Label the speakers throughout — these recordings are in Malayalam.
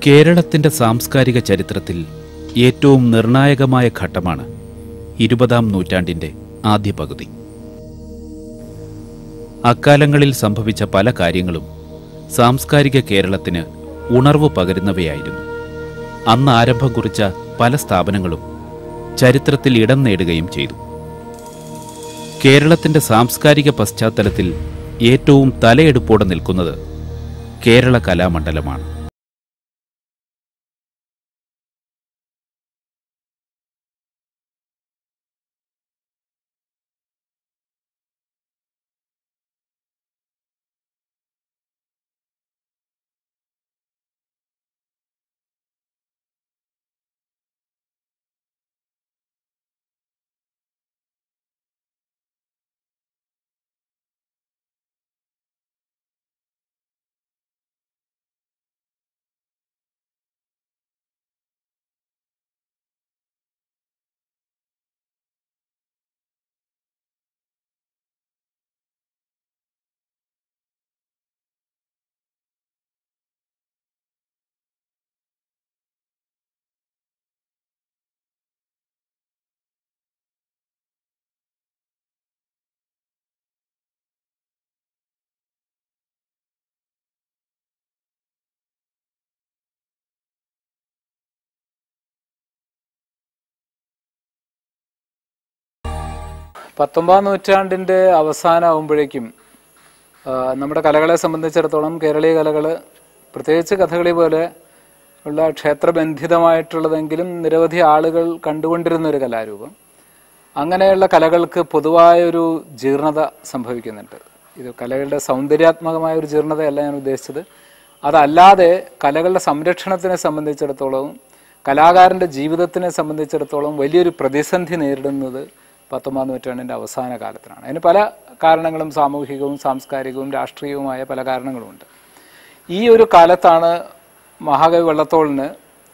Speaker 1: കേരളത്തിന്റെ സാംസ്കാരിക ചരിത്രത്തിൽ ഏറ്റവും നിർണായകമായ ഘട്ടമാണ് ഇരുപതാം നൂറ്റാണ്ടിന്റെ ആദ്യ പകുതി അക്കാലങ്ങളിൽ സംഭവിച്ച പല കാര്യങ്ങളും സാംസ്കാരിക കേരളത്തിന് ഉണർവ് പകരുന്നവയായിരുന്നു അന്ന് ആരംഭം കുറിച്ച പല സ്ഥാപനങ്ങളും ചരിത്രത്തിൽ ഇടം നേടുകയും ചെയ്തു കേരളത്തിന്റെ സാംസ്കാരിക പശ്ചാത്തലത്തിൽ ഏറ്റവും തലയെടുപ്പോടെ നിൽക്കുന്നത് കേരള കലാമണ്ഡലമാണ്
Speaker 2: പത്തൊമ്പതാം നൂറ്റാണ്ടിൻ്റെ അവസാനമാകുമ്പോഴേക്കും ആ, നമ്മുടെ കലകളെ സംബന്ധിച്ചിടത്തോളം കേരളീയ കലകൾ പ്രത്യേകിച്ച് കഥകളി പോലെ ഉള്ള ക്ഷേത്രബന്ധിതമായിട്ടുള്ളതെങ്കിലും നിരവധി ആളുകൾ കണ്ടുകൊണ്ടിരുന്ന ഒരു കലാരൂപം അങ്ങനെയുള്ള കലകൾക്ക് പൊതുവായ ഒരു ജീർണത സംഭവിക്കുന്നുണ്ട് ഇത് കലകളുടെ സൗന്ദര്യാത്മകമായ ഒരു ജീർണതയല്ല ഞാൻ ഉദ്ദേശിച്ചത് അതല്ലാതെ കലകളുടെ സംരക്ഷണത്തിനെ സംബന്ധിച്ചിടത്തോളം കലാകാരന്റെ ജീവിതത്തിനെ സംബന്ധിച്ചിടത്തോളം വലിയൊരു പ്രതിസന്ധി നേരിടുന്നത് പത്തൊമ്പതാം നൂറ്റാണ്ടിൻ്റെ അവസാന കാലത്തിലാണ് അതിന് പല കാരണങ്ങളും സാമൂഹികവും സാംസ്കാരികവും രാഷ്ട്രീയവുമായ പല കാരണങ്ങളുമുണ്ട് ഈ ഒരു കാലത്താണ് മഹാകവി വള്ളത്തോളിന്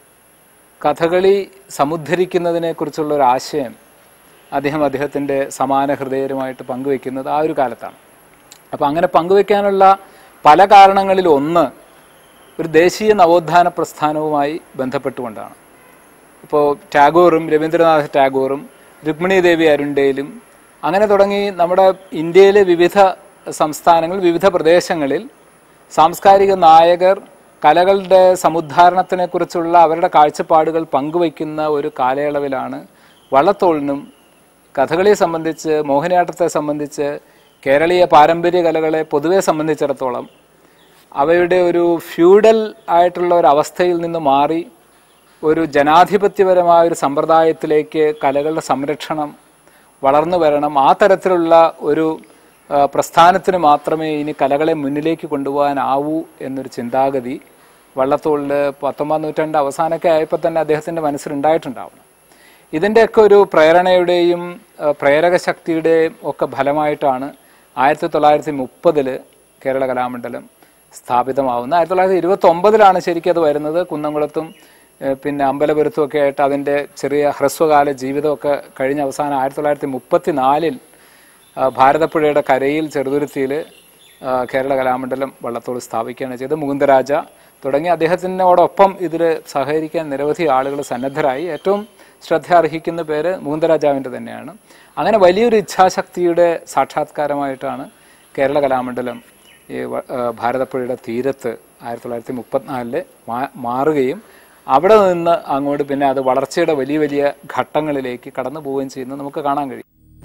Speaker 2: കഥകളി സമുദ്ധരിക്കുന്നതിനെ കുറിച്ചുള്ള ഒരു ആശയം അദ്ദേഹം അദ്ദേഹത്തിൻ്റെ സമാന ഹൃദയരുമായിട്ട് പങ്കുവെക്കുന്നത് ആ ഒരു കാലത്താണ് അപ്പം അങ്ങനെ പങ്കുവെക്കാനുള്ള പല കാരണങ്ങളിൽ ഒന്ന് ഒരു ദേശീയ നവോത്ഥാന പ്രസ്ഥാനവുമായി ബന്ധപ്പെട്ടുകൊണ്ടാണ് ഇപ്പോൾ ടാഗോറും രവീന്ദ്രനാഥ് ടാഗോറും രുക്മിണി ദേവി അരുണ്ടയിലും അങ്ങനെ തുടങ്ങി നമ്മുടെ ഇന്ത്യയിലെ വിവിധ സംസ്ഥാനങ്ങൾ വിവിധ പ്രദേശങ്ങളിൽ സാംസ്കാരിക നായകർ കലകളുടെ സമുദ്ധാരണത്തിനെക്കുറിച്ചുള്ള അവരുടെ കാഴ്ചപ്പാടുകൾ പങ്കുവയ്ക്കുന്ന ഒരു കാലയളവിലാണ് വള്ളത്തോളിനും കഥകളിയെ സംബന്ധിച്ച് മോഹിനിയാട്ടത്തെ സംബന്ധിച്ച് കേരളീയ പാരമ്പര്യ കലകളെ പൊതുവെ സംബന്ധിച്ചിടത്തോളം അവയുടെ ഒരു ഫ്യൂഡൽ ആയിട്ടുള്ള ഒരു അവസ്ഥയിൽ നിന്ന് മാറി ഒരു ജനാധിപത്യപരമായ ഒരു സമ്പ്രദായത്തിലേക്ക് കലകളുടെ സംരക്ഷണം വളർന്നു വരണം ആ തരത്തിലുള്ള ഒരു ആ, പ്രസ്ഥാനത്തിന് മാത്രമേ ഇനി കലകളെ മുന്നിലേക്ക് കൊണ്ടുപോകാനാവൂ എന്നൊരു ചിന്താഗതി വള്ളത്തോളിൽ പത്തൊമ്പതാം നൂറ്റാണ്ട് അവസാനമൊക്കെ ആയപ്പോൾ തന്നെ അദ്ദേഹത്തിൻ്റെ മനസ്സിലുണ്ടായിട്ടുണ്ടാവണം ഇതിൻ്റെയൊക്കെ ഒരു പ്രേരണയുടെയും ആ, പ്രേരക ശക്തിയുടെയും ഒക്കെ ഫലമായിട്ടാണ് ആയിരത്തി തൊള്ളായിരത്തി മുപ്പതിൽ കേരള കലാമണ്ഡലം സ്ഥാപിതമാവുന്നത് ആയിരത്തി തൊള്ളായിരത്തി ഇരുപത്തി ഒമ്പതിലാണ് ശരിക്കും അത് വരുന്നത് കുന്നംകുളത്തും ഏഹ് പിന്നെ അമ്പലപുരത്തും ഒക്കെ ആയിട്ട് അതിൻ്റെ ചെറിയ ഹ്രസ്വകാല ജീവിതമൊക്കെ കഴിഞ്ഞ അവസാനം ആയിരത്തി തൊള്ളായിരത്തി മുപ്പത്തി നാലിൽ ഭാരതപ്പുഴയുടെ കരയിൽ ചെറുതുരുത്തിയിൽ കേരള കലാമണ്ഡലം വള്ളത്തോട് സ്ഥാപിക്കുകയാണ് ചെയ്തത് മുകുന്ദരാജ തുടങ്ങി അദ്ദേഹത്തിനോടൊപ്പം ഇതിൽ സഹകരിക്കാൻ നിരവധി ആളുകൾ സന്നദ്ധരായി ഏറ്റവും ശ്രദ്ധ അർഹിക്കുന്ന പേര് മുകുന്ദരാജാവിൻ്റെ തന്നെയാണ് അങ്ങനെ വലിയൊരു ഇച്ഛാശക്തിയുടെ സാക്ഷാത്കാരമായിട്ടാണ് കേരള കലാമണ്ഡലം ഈ വ- ആ, ഭാരതപ്പുഴയുടെ തീരത്ത് ആയിരത്തി തൊള്ളായിരത്തി മുപ്പത്തിനാലില് മാറുകയും അവിടെ നിന്ന് അങ്ങോട്ട് പിന്നെ അത് വളർച്ചയുടെ വലിയ വലിയ ഘട്ടങ്ങളിലേക്ക് കടന്നു പോവുകയും ചെയ്യുന്നത് നമുക്ക് കാണാൻ കഴിയും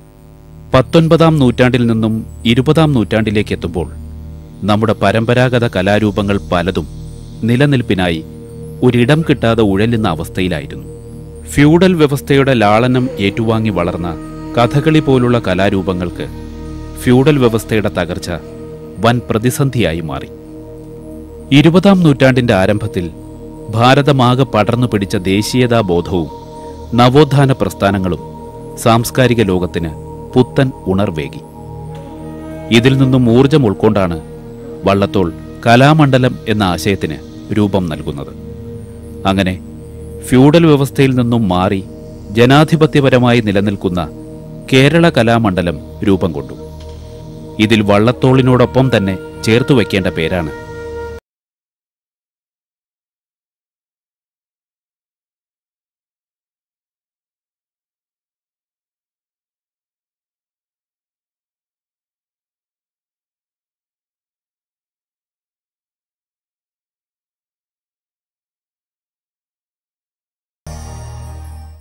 Speaker 1: പത്തൊൻപതാം നൂറ്റാണ്ടിൽ നിന്നും ഇരുപതാം നൂറ്റാണ്ടിലേക്ക് എത്തുമ്പോൾ നമ്മുടെ പരമ്പരാഗത കലാരൂപങ്ങൾ പലതും നിലനിൽപ്പിനായി ഒരിടം കിട്ടാതെ ഉഴലുന്ന അവസ്ഥയിലായിരുന്നു ഫ്യൂഡൽ വ്യവസ്ഥയുടെ ലാളനം ഏറ്റുവാങ്ങി വളർന്ന കഥകളി പോലുള്ള കലാരൂപങ്ങൾക്ക് ഫ്യൂഡൽ വ്യവസ്ഥയുടെ തകർച്ച വൻ പ്രതിസന്ധിയായി മാറി ഇരുപതാം നൂറ്റാണ്ടിന്റെ ആരംഭത്തിൽ ഭാരതമാകെ പടർന്നു പിടിച്ച ദേശീയതാ ബോധവും നവോത്ഥാന പ്രസ്ഥാനങ്ങളും സാംസ്കാരിക ലോകത്തിന് പുത്തൻ ഉണർവേകി ഇതിൽ നിന്നും ഊർജം ഉൾക്കൊണ്ടാണ് വള്ളത്തോൾ കലാമണ്ഡലം എന്ന ആശയത്തിന് രൂപം നൽകുന്നത് അങ്ങനെ ഫ്യൂഡൽ വ്യവസ്ഥയിൽ നിന്നും മാറി ജനാധിപത്യപരമായി നിലനിൽക്കുന്ന കേരള കലാമണ്ഡലം രൂപം കൊണ്ടു ഇതിൽ വള്ളത്തോളിനോടൊപ്പം തന്നെ ചേർത്തു വയ്ക്കേണ്ട പേരാണ്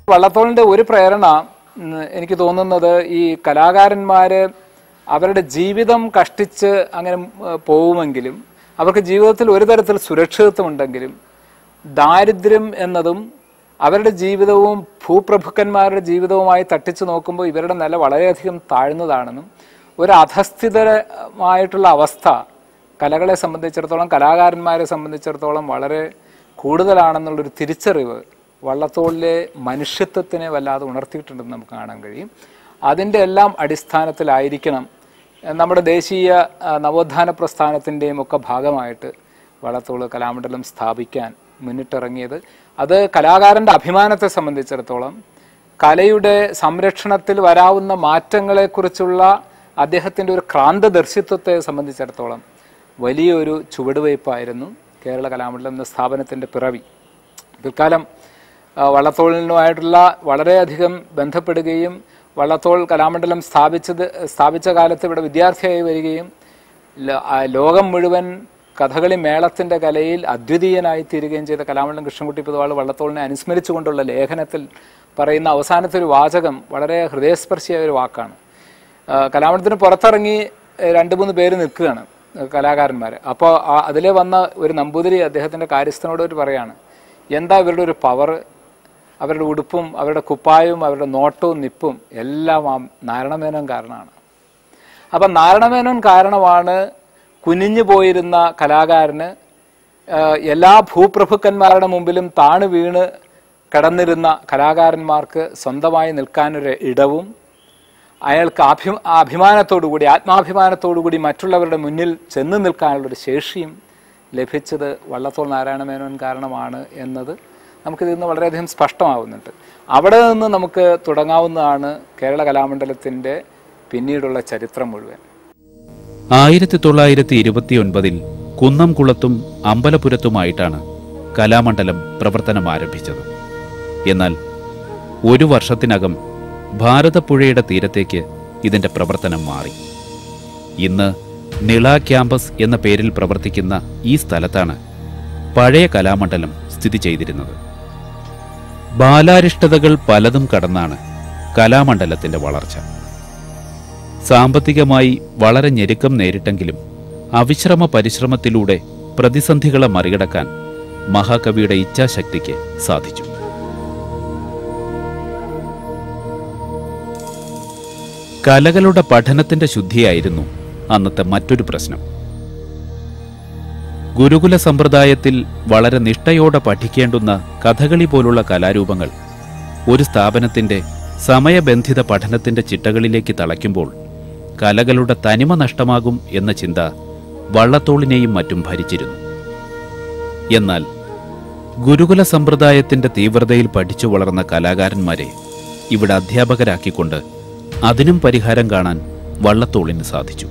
Speaker 2: വള്ളത്തോളിന്റെ ഒരു പ്രേരണ ഉം, എനിക്ക് തോന്നുന്നത് ഈ കലാകാരന്മാര് അവരുടെ ജീവിതം കഷ്ടിച്ച് അങ്ങനെ ഉം, പോവുമെങ്കിലും അവർക്ക് ജീവിതത്തിൽ ഒരു തരത്തിൽ സുരക്ഷിതത്വം ഉണ്ടെങ്കിലും ദാരിദ്ര്യം എന്നതും അവരുടെ ജീവിതവും ഭൂപ്രഭുക്കന്മാരുടെ ജീവിതവുമായി തട്ടിച്ചു നോക്കുമ്പോൾ ഇവരുടെ നില വളരെയധികം താഴ്ന്നതാണെന്നും ഒരു അധസ്ഥിതമായിട്ടുള്ള അവസ്ഥ കലകളെ സംബന്ധിച്ചിടത്തോളം കലാകാരന്മാരെ സംബന്ധിച്ചിടത്തോളം വളരെ കൂടുതലാണെന്നുള്ളൊരു തിരിച്ചറിവ് വള്ളത്തോളിലെ മനുഷ്യത്വത്തിനെ വല്ലാതെ ഉണർത്തിയിട്ടുണ്ടെന്ന് നമുക്ക് കാണാൻ കഴിയും അതിൻ്റെ എല്ലാം അടിസ്ഥാനത്തിലായിരിക്കണം എഹ്, നമ്മുടെ ദേശീയ അഹ്, നവോത്ഥാന പ്രസ്ഥാനത്തിൻ്റെയും ഒക്കെ ഭാഗമായിട്ട് വള്ളത്തോൾ കലാമണ്ഡലം സ്ഥാപിക്കാൻ മുന്നിട്ടിറങ്ങിയത് അത് കലാകാരൻ്റെ അഭിമാനത്തെ സംബന്ധിച്ചിടത്തോളം കലയുടെ സംരക്ഷണത്തിൽ വരാവുന്ന മാറ്റങ്ങളെക്കുറിച്ചുള്ള അദ്ദേഹത്തിൻ്റെ ഒരു ക്രാന്തദർശിത്വത്തെ സംബന്ധിച്ചിടത്തോളം വലിയൊരു ചുവടുവയ്പ്പായിരുന്നു കേരള കലാമണ്ഡലം എന്ന സ്ഥാപനത്തിൻ്റെ പിറവി പിൽക്കാലം ആ, വള്ളത്തോളിനുമായിട്ടുള്ള വളരെയധികം ബന്ധപ്പെടുകയും വള്ളത്തോൾ കലാമണ്ഡലം സ്ഥാപിച്ചത് സ്ഥാപിച്ച കാലത്ത് ഇവിടെ വിദ്യാർത്ഥിയായി വരികയും ല- ആ, ലോകം മുഴുവൻ കഥകളി മേളത്തിന്റെ കലയിൽ അദ്വിതീയനായി തീരുകയും ചെയ്ത കലാമണ്ഡലം കൃഷ്ണൻകുട്ടി പൊതുവാൾ വള്ളത്തോളിനെ അനുസ്മരിച്ചുകൊണ്ടുള്ള ലേഖനത്തിൽ പറയുന്ന അവസാനത്തെ ഒരു വാചകം വളരെ ഹൃദയസ്പർശിയായ ഒരു വാക്കാണ് ആ, കലാമണ്ഡലത്തിന് പുറത്തിറങ്ങി ഏ, രണ്ട് മൂന്ന് പേര് നിൽക്കുകയാണ് കലാകാരന്മാർ അപ്പോൾ അതിലെ വന്ന ഒരു നമ്പൂതിരി അദ്ദേഹത്തിന്റെ കാര്യസ്ഥനോട് ഒരു പറയാണ് എന്താ ഇവരുടെ ഒരു പവർ അവരുടെ ഉടുപ്പും അവരുടെ കുപ്പായവും അവരുടെ നോട്ടവും നിപ്പും എല്ലാം ആ നാരായണമേനോൻ കാരണമാണ് അപ്പം നാരായണമേനോൻ കാരണമാണ് കുനിഞ്ഞു പോയിരുന്ന കലാകാരന് ആ, എല്ലാ ഭൂപ്രഭുക്കന്മാരുടെ മുമ്പിലും താണു വീണ് കടന്നിരുന്ന കലാകാരന്മാർക്ക് സ്വന്തമായി നിൽക്കാനൊരു ഇടവും അയാൾക്ക് അഭി അഭിമാനത്തോടുകൂടി ആത്മാഭിമാനത്തോടുകൂടി മറ്റുള്ളവരുടെ മുന്നിൽ ചെന്ന് നിൽക്കാനുള്ളൊരു ശേഷിയും ലഭിച്ചത് വള്ളത്തോൾ നാരായണമേനോൻ കാരണമാണ് എന്നത് നമുക്കിതിൽ നിന്ന് വളരെയധികം സ്പഷ്ടമാവുന്നുണ്ട് അവിടെ നിന്ന് നമുക്ക് തുടങ്ങാവുന്നതാണ് കേരള കലാമണ്ഡലത്തിൻ്റെ പിന്നീടുള്ള ചരിത്രം മുഴുവൻ
Speaker 1: ആയിരത്തി തൊള്ളായിരത്തി ഇരുപത്തിയൊൻപതിൽ കുന്നംകുളത്തും അമ്പലപുരത്തുമായിട്ടാണ് കലാമണ്ഡലം പ്രവർത്തനം ആരംഭിച്ചത് എന്നാൽ ഒരു വർഷത്തിനകം ഭാരതപ്പുഴയുടെ തീരത്തേക്ക് ഇതിന്റെ പ്രവർത്തനം മാറി ഇന്ന് നിള ക്യാമ്പസ് എന്ന പേരിൽ പ്രവർത്തിക്കുന്ന ഈ സ്ഥലത്താണ് പഴയ കലാമണ്ഡലം സ്ഥിതി ചെയ്തിരുന്നത് ബാലാരിഷ്ടതകൾ പലതും കടന്നാണ് കലാമണ്ഡലത്തിന്റെ വളർച്ച സാമ്പത്തികമായി വളരെ ഞെരുക്കം നേരിട്ടെങ്കിലും അവിശ്രമ പരിശ്രമത്തിലൂടെ പ്രതിസന്ധികളെ മറികടക്കാൻ മഹാകവിയുടെ ഇച്ഛാശക്തിക്ക് സാധിച്ചു കലകളുടെ പഠനത്തിന്റെ ശുദ്ധിയായിരുന്നു അന്നത്തെ മറ്റൊരു പ്രശ്നം ഗുരുകുല സമ്പ്രദായത്തിൽ വളരെ നിഷ്ഠയോടെ പഠിക്കേണ്ടുന്ന കഥകളി പോലുള്ള കലാരൂപങ്ങൾ ഒരു സ്ഥാപനത്തിന്റെ സമയബന്ധിത പഠനത്തിന്റെ ചിട്ടകളിലേക്ക് തളയ്ക്കുമ്പോൾ കലകളുടെ തനിമ നഷ്ടമാകും എന്ന ചിന്ത വള്ളത്തോളിനെയും മറ്റും ഭരിച്ചിരുന്നു എന്നാൽ ഗുരുകുല സമ്പ്രദായത്തിന്റെ തീവ്രതയിൽ പഠിച്ചു വളർന്ന കലാകാരന്മാരെ ഇവിടെ അധ്യാപകരാക്കിക്കൊണ്ട് അതിനും പരിഹാരം കാണാൻ വള്ളത്തോളിന് സാധിച്ചു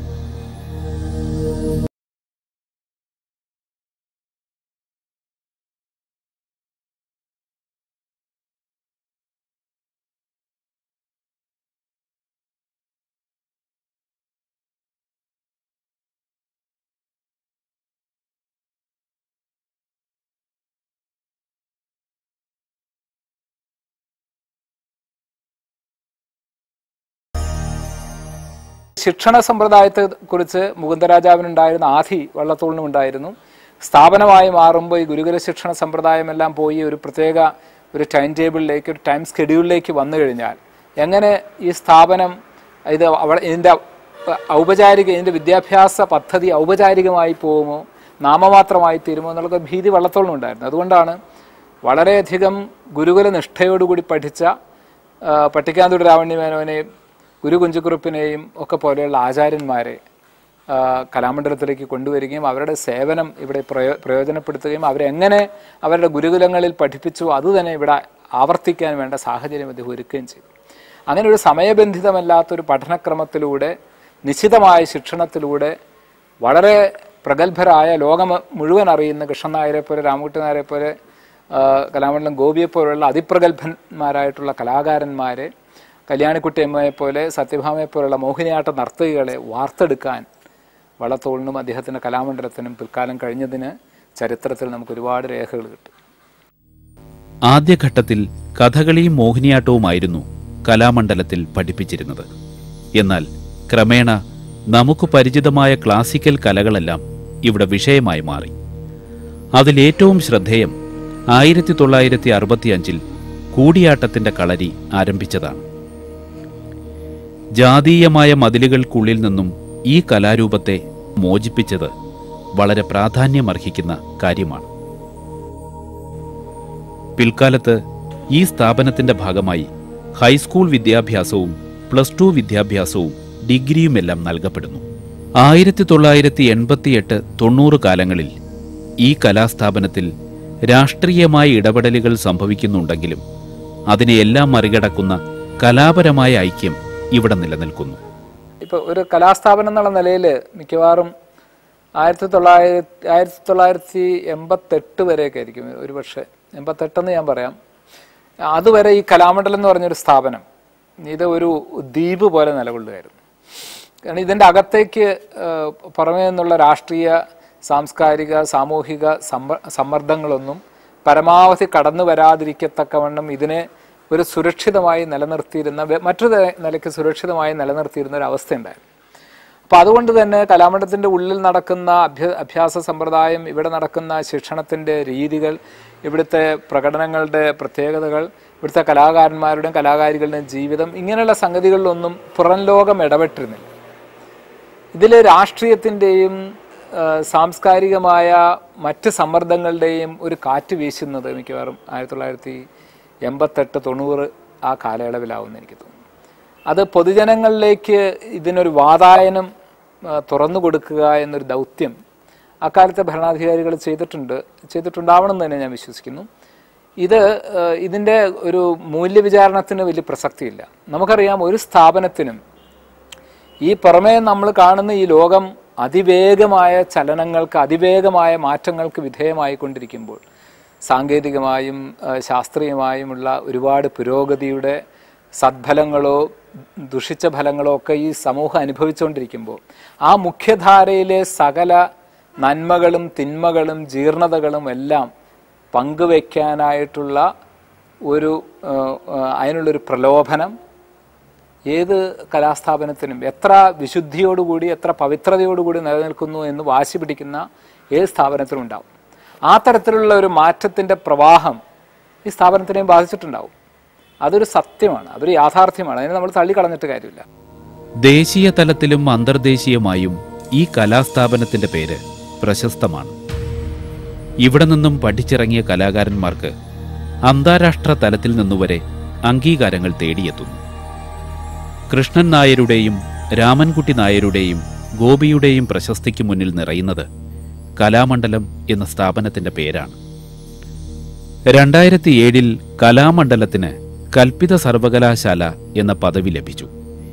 Speaker 2: ശിക്ഷണ സമ്പ്രദായത്തെ കുറിച്ച് മുകുന്ദരാജാവിനുണ്ടായിരുന്ന ആധി വള്ളത്തോളിനും ഉണ്ടായിരുന്നു സ്ഥാപനമായി മാറുമ്പോൾ ഈ ഗുരുകുല ശിക്ഷണ സമ്പ്രദായമെല്ലാം പോയി ഒരു പ്രത്യേക ഒരു ടൈം ടേബിളിലേക്ക് ഒരു ടൈം സ്കെഡ്യൂളിലേക്ക് വന്നു കഴിഞ്ഞാൽ എങ്ങനെ ഈ സ്ഥാപനം ഇത് അവിടെ ഇതിൻ്റെ ഔപചാരിക ഇതിൻ്റെ വിദ്യാഭ്യാസ പദ്ധതി ഔപചാരികമായി പോകുമോ നാമമാത്രമായി തീരുമോ എന്നുള്ള ഭീതി വള്ളത്തോളിനുണ്ടായിരുന്നു അതുകൊണ്ടാണ് വളരെയധികം ഗുരുകുല നിഷ്ഠയോടുകൂടി പഠിച്ച ആ, പട്ടിക്കാന്തുടി രാവണ്യ മേനോനെയും ഗുരു കുഞ്ചുകുറുപ്പിനെയും ഒക്കെ പോലെയുള്ള ആചാര്യന്മാരെ ആ, കലാമണ്ഡലത്തിലേക്ക് കൊണ്ടുവരികയും അവരുടെ സേവനം ഇവിടെ പ്രയോ പ്രയോജനപ്പെടുത്തുകയും അവരെങ്ങനെ അവരുടെ ഗുരുകുലങ്ങളിൽ പഠിപ്പിച്ചു അത് തന്നെ ഇവിടെ ആവർത്തിക്കാൻ വേണ്ട സാഹചര്യം അദ്ദേഹം ഒരുക്കുകയും ചെയ്തു അങ്ങനെ ഒരു സമയബന്ധിതമല്ലാത്തൊരു പഠനക്രമത്തിലൂടെ നിശ്ചിതമായ ശിക്ഷണത്തിലൂടെ വളരെ പ്രഗത്ഭരായ ലോകം മുഴുവൻ അറിയുന്ന കൃഷ്ണൻ നായരെ പോലെ രാമകുട്ടി നായരെ പോലെ ആ, കലാമണ്ഡലം ഗോപിയെ പോലുള്ള അതിപ്രഗത്ഭന്മാരായിട്ടുള്ള കലാകാരന്മാരെ കല്യാണിക്കുട്ടി അമ്മയെ പോലെ സത്യഭാമയെ പോലുള്ള മോഹിനിയാട്ട നർത്തകികളെ വാർത്തെടുക്കാൻ വള്ളത്തോളിനും അദ്ദേഹത്തിൻ്റെ കലാമണ്ഡലത്തിനും പിൽക്കാലം കഴിഞ്ഞതിന് ചരിത്രത്തിൽ നമുക്ക് ഒരുപാട് രേഖകൾ കിട്ടും
Speaker 1: ആദ്യഘട്ടത്തിൽ കഥകളിയും മോഹിനിയാട്ടവുമായിരുന്നു കലാമണ്ഡലത്തിൽ പഠിപ്പിച്ചിരുന്നത് എന്നാൽ ക്രമേണ നമുക്ക് പരിചിതമായ ക്ലാസിക്കൽ കലകളെല്ലാം ഇവിടെ വിഷയമായി മാറി അതിലേറ്റവും ശ്രദ്ധേയം ആയിരത്തി തൊള്ളായിരത്തി അറുപത്തിയഞ്ചിൽ കൂടിയാട്ടത്തിന്റെ കളരി ആരംഭിച്ചതാണ് ജാതീയമായ മതിലുകൾക്കുള്ളിൽ നിന്നും ഈ കലാരൂപത്തെ മോചിപ്പിച്ചത് വളരെ പ്രാധാന്യമർഹിക്കുന്ന കാര്യമാണ് പിൽക്കാലത്ത് ഈ സ്ഥാപനത്തിന്റെ ഭാഗമായി ഹൈസ്കൂൾ വിദ്യാഭ്യാസവും പ്ലസ് ടു വിദ്യാഭ്യാസവും ഡിഗ്രിയുമെല്ലാം നൽകപ്പെടുന്നു ആയിരത്തി തൊള്ളായിരത്തി എൺപത്തിയെട്ട് തൊണ്ണൂറ് കാലങ്ങളിൽ ഈ കലാസ്ഥാപനത്തിൽ രാഷ്ട്രീയമായ ഇടപെടലുകൾ സംഭവിക്കുന്നുണ്ടെങ്കിലും അതിനെയെല്ലാം മറികടക്കുന്ന കലാപരമായ ഐക്യം ഇവിടെ നിലനിൽക്കുന്നു
Speaker 2: ഇപ്പോൾ ഒരു കലാസ്ഥാപനം എന്നുള്ള നിലയിൽ മിക്കവാറും ആയിരത്തി തൊള്ളായിരത്തി ആയിരത്തി തൊള്ളായിരത്തി എൺപത്തെട്ട് വരെയൊക്കെ ആയിരിക്കും ഒരു പക്ഷേ എൺപത്തെട്ടെന്ന് ഞാൻ പറയാം അതുവരെ ഈ കലാമണ്ഡലം എന്ന് പറഞ്ഞൊരു സ്ഥാപനം ഇത് ഒരു ദ്വീപ് പോലെ നിലകൊള്ളുകയായിരുന്നു കാരണം ഇതിൻ്റെ അകത്തേക്ക് ഏഹ്, പുറമേ നിന്നുള്ള രാഷ്ട്രീയ സാംസ്കാരിക സാമൂഹിക സമ്മ സമ്മർദ്ദങ്ങളൊന്നും പരമാവധി കടന്നു വരാതിരിക്കത്തക്കവണ്ണം ഇതിനെ ഒരു സുരക്ഷിതമായി നിലനിർത്തിയിരുന്ന വെ- മറ്റൊരു ത- നിലയ്ക്ക് സുരക്ഷിതമായി നിലനിർത്തിയിരുന്ന ഒരു അവസ്ഥയുണ്ടായിരുന്നു അപ്പോൾ അതുകൊണ്ട് തന്നെ കലാമണ്ഡലത്തിൻ്റെ ഉള്ളിൽ നടക്കുന്ന അഭ്യ അഭ്യാസ സമ്പ്രദായം ഇവിടെ നടക്കുന്ന ശിക്ഷണത്തിൻ്റെ രീതികൾ ഇവിടുത്തെ പ്രകടനങ്ങളുടെ പ്രത്യേകതകൾ ഇവിടുത്തെ കലാകാരന്മാരുടെയും കലാകാരികളുടെയും ജീവിതം ഇങ്ങനെയുള്ള സംഗതികളിലൊന്നും പുറം ലോകം ഇടപെട്ടിരുന്നില്ല ഇതിൽ രാഷ്ട്രീയത്തിൻ്റെയും സാംസ്കാരികമായ മറ്റ് സമ്മർദ്ദങ്ങളുടെയും ഒരു കാറ്റ് വീശുന്നത് മിക്കവാറും ആയിരത്തി തൊള്ളായിരത്തി എൺപത്തെട്ട് തൊണ്ണൂറ് ആ കാലയളവിലാവുമെന്ന് എനിക്ക് തോന്നുന്നു അത് പൊതുജനങ്ങളിലേക്ക് ഇതിനൊരു വാതായനം ആ, തുറന്നു കൊടുക്കുക എന്നൊരു ദൗത്യം അക്കാലത്തെ ഭരണാധികാരികൾ ചെയ്തിട്ടുണ്ട് ചെയ്തിട്ടുണ്ടാവണമെന്ന് തന്നെ ഞാൻ വിശ്വസിക്കുന്നു ഇത് ആ, ഇതിൻ്റെ ഒരു മൂല്യവിചാരണത്തിന് വലിയ പ്രസക്തിയില്ല നമുക്കറിയാം ഒരു സ്ഥാപനത്തിനും ഈ പുറമേ നമ്മൾ കാണുന്ന ഈ ലോകം അതിവേഗമായ ചലനങ്ങൾക്ക് അതിവേഗമായ മാറ്റങ്ങൾക്ക് വിധേയമായിക്കൊണ്ടിരിക്കുമ്പോൾ സാങ്കേതികമായും ആ, ശാസ്ത്രീയമായുമുള്ള ഒരുപാട് പുരോഗതിയുടെ സദ്ഫലങ്ങളോ ദുഷിച്ച ഫലങ്ങളോ ഒക്കെ ഈ സമൂഹം അനുഭവിച്ചുകൊണ്ടിരിക്കുമ്പോൾ ആ മുഖ്യധാരയിലെ സകല നന്മകളും തിന്മകളും ജീർണതകളും എല്ലാം പങ്കുവയ്ക്കാനായിട്ടുള്ള ഒരു ആ, ആ, അതിനുള്ളൊരു പ്രലോഭനം ഏത് കലാസ്ഥാപനത്തിനും എത്ര വിശുദ്ധിയോടുകൂടി എത്ര പവിത്രതയോടുകൂടി നിലനിൽക്കുന്നു എന്ന് വാശി പിടിക്കുന്ന ഏത് സ്ഥാപനത്തിനും ഉണ്ടാവും ആ തരത്തിലുള്ള ഒരു മാറ്റത്തിൻ്റെ പ്രവാഹം ഈ സ്ഥാപനത്തിനെയും ബാധിച്ചിട്ടുണ്ടാവും അതൊരു സത്യമാണ് അതൊരു യാഥാർത്ഥ്യമാണ് അതിനെ നമ്മൾ തള്ളിക്കളഞ്ഞിട്ട് കാര്യമില്ല
Speaker 1: ദേശീയ തലത്തിലും അന്തർദേശീയമായും ഈ കലാസ്ഥാപനത്തിന്റെ പേര് പ്രശസ്തമാണ് ഇവിടെ നിന്നും പഠിച്ചിറങ്ങിയ കലാകാരന്മാർക്ക് അന്താരാഷ്ട്ര തലത്തിൽ നിന്നുവരെ അംഗീകാരങ്ങൾ തേടിയെത്തുന്നു കൃഷ്ണൻ നായരുടെയും രാമൻകുട്ടി നായരുടെയും ഗോപിയുടെയും പ്രശസ്തിക്ക് മുന്നിൽ നിറയുന്നത് കലാമണ്ഡലം എന്ന സ്ഥാപനത്തിന്റെ പേരാണ് രണ്ടായിരത്തി ഏഴിൽ കലാമണ്ഡലത്തിന് കൽപ്പിത സർവകലാശാല എന്ന പദവി ലഭിച്ചു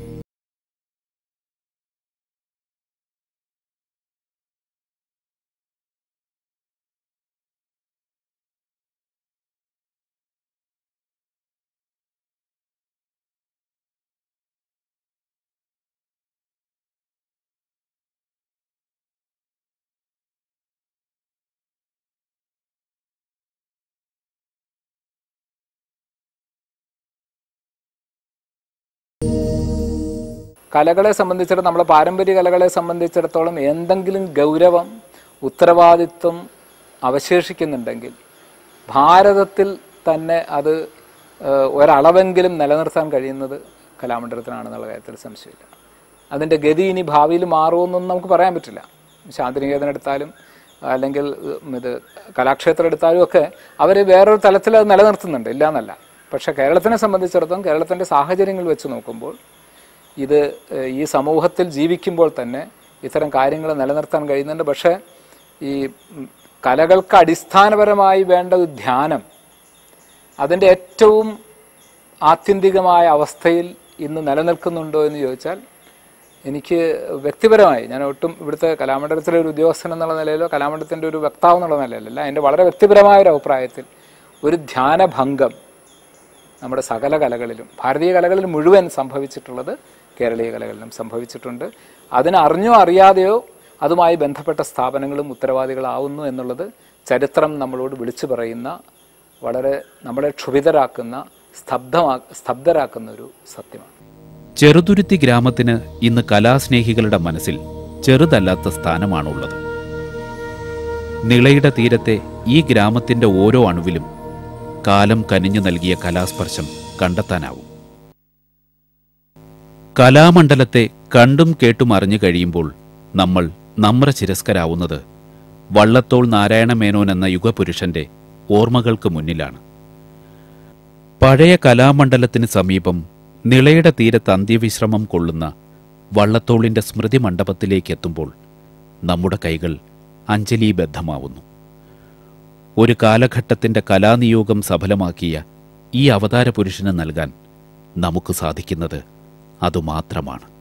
Speaker 2: കലകളെ സംബന്ധിച്ചിടത്തോളം നമ്മളെ പാരമ്പര്യ കലകളെ സംബന്ധിച്ചിടത്തോളം എന്തെങ്കിലും ഗൗരവം ഉത്തരവാദിത്വം അവശേഷിക്കുന്നുണ്ടെങ്കിൽ ഭാരതത്തിൽ തന്നെ അത് ഏഹ്, ഒരളവെങ്കിലും നിലനിർത്താൻ കഴിയുന്നത് കലാമണ്ഡലത്തിനാണെന്നുള്ള കാര്യത്തിൽ സംശയമില്ല അതിൻ്റെ ഗതി ഇനി ഭാവിയിൽ മാറുമെന്നൊന്നും നമുക്ക് പറയാൻ പറ്റില്ല ശാന്തിനികേതനം എടുത്താലും അല്ലെങ്കിൽ ഉം, ഇത് കലാക്ഷേത്രം എടുത്താലും ഒക്കെ അവർ വേറൊരു തലത്തിൽ അത് നിലനിർത്തുന്നുണ്ട് ഇല്ല എന്നല്ല പക്ഷേ കേരളത്തിനെ സംബന്ധിച്ചിടത്തോളം കേരളത്തിൻ്റെ സാഹചര്യങ്ങൾ വെച്ച് നോക്കുമ്പോൾ ഇത് ഏഹ്, ഈ സമൂഹത്തിൽ ജീവിക്കുമ്പോൾ തന്നെ ഇത്തരം കാര്യങ്ങൾ നിലനിർത്താൻ കഴിയുന്നുണ്ട് പക്ഷേ ഈ ഉം, കലകൾക്ക് അടിസ്ഥാനപരമായി വേണ്ട ഒരു ധ്യാനം അതിൻ്റെ ഏറ്റവും ആത്യന്തികമായ അവസ്ഥയിൽ ഇന്ന് നിലനിൽക്കുന്നുണ്ടോ എന്ന് ചോദിച്ചാൽ എനിക്ക് വ്യക്തിപരമായി ഞാൻ ഒട്ടും ഇവിടുത്തെ കലാമണ്ഡലത്തിലെ ഒരു ഉദ്യോഗസ്ഥൻ എന്നുള്ള നിലയിലോ കലാമണ്ഡലത്തിൻ്റെ ഒരു വക്താവ് എന്നുള്ള നിലയിലല്ല എൻ്റെ വളരെ വ്യക്തിപരമായ ഒരു അഭിപ്രായത്തിൽ ഒരു ധ്യാനഭംഗം നമ്മുടെ സകല കലകളിലും ഭാരതീയ കലകളിൽ മുഴുവൻ സംഭവിച്ചിട്ടുള്ളത് കേരളീയ കലകളിലും സംഭവിച്ചിട്ടുണ്ട് അതിന് അറിഞ്ഞോ അറിയാതെയോ അതുമായി ബന്ധപ്പെട്ട സ്ഥാപനങ്ങളും ഉത്തരവാദികളാവുന്നു എന്നുള്ളത് ചരിത്രം നമ്മളോട് വിളിച്ചു പറയുന്ന വളരെ നമ്മളെ ക്ഷുഭിതരാക്കുന്ന സ്തബ്ധമാ സ്തബ്ധരാക്കുന്ന ഒരു സത്യമാണ്
Speaker 1: ചെറുതുരുത്തി ഗ്രാമത്തിന് ഇന്ന് കലാസ്നേഹികളുടെ മനസ്സിൽ ചെറുതല്ലാത്ത സ്ഥാനമാണുള്ളത് നിളയുടെ തീരത്തെ ഈ ഗ്രാമത്തിന്റെ ഓരോ അണുവിലും കാലം കനിഞ്ഞു നൽകിയ കലാസ്പർശം കണ്ടെത്താനാവും കലാമണ്ഡലത്തെ കണ്ടും കേട്ടും അറിഞ്ഞു കഴിയുമ്പോൾ നമ്മൾ നമ്രശിരസ്കരാവുന്നത് വള്ളത്തോൾ നാരായണ മേനോൻ എന്ന യുഗപുരുഷന്റെ ഓർമ്മകൾക്ക് മുന്നിലാണ് പഴയ കലാമണ്ഡലത്തിന് സമീപം നിളയുടെ തീരത്ത് അന്ത്യവിശ്രമം കൊള്ളുന്ന വള്ളത്തോളിന്റെ സ്മൃതി മണ്ഡപത്തിലേക്ക് എത്തുമ്പോൾ നമ്മുടെ കൈകൾ അഞ്ജലീബദ്ധമാവുന്നു ഒരു കാലഘട്ടത്തിന്റെ കലാനിയോഗം സഫലമാക്കിയ ഈ അവതാര പുരുഷന് നൽകാൻ നമുക്ക് സാധിക്കുന്നത് അതുമാത്രമാണ്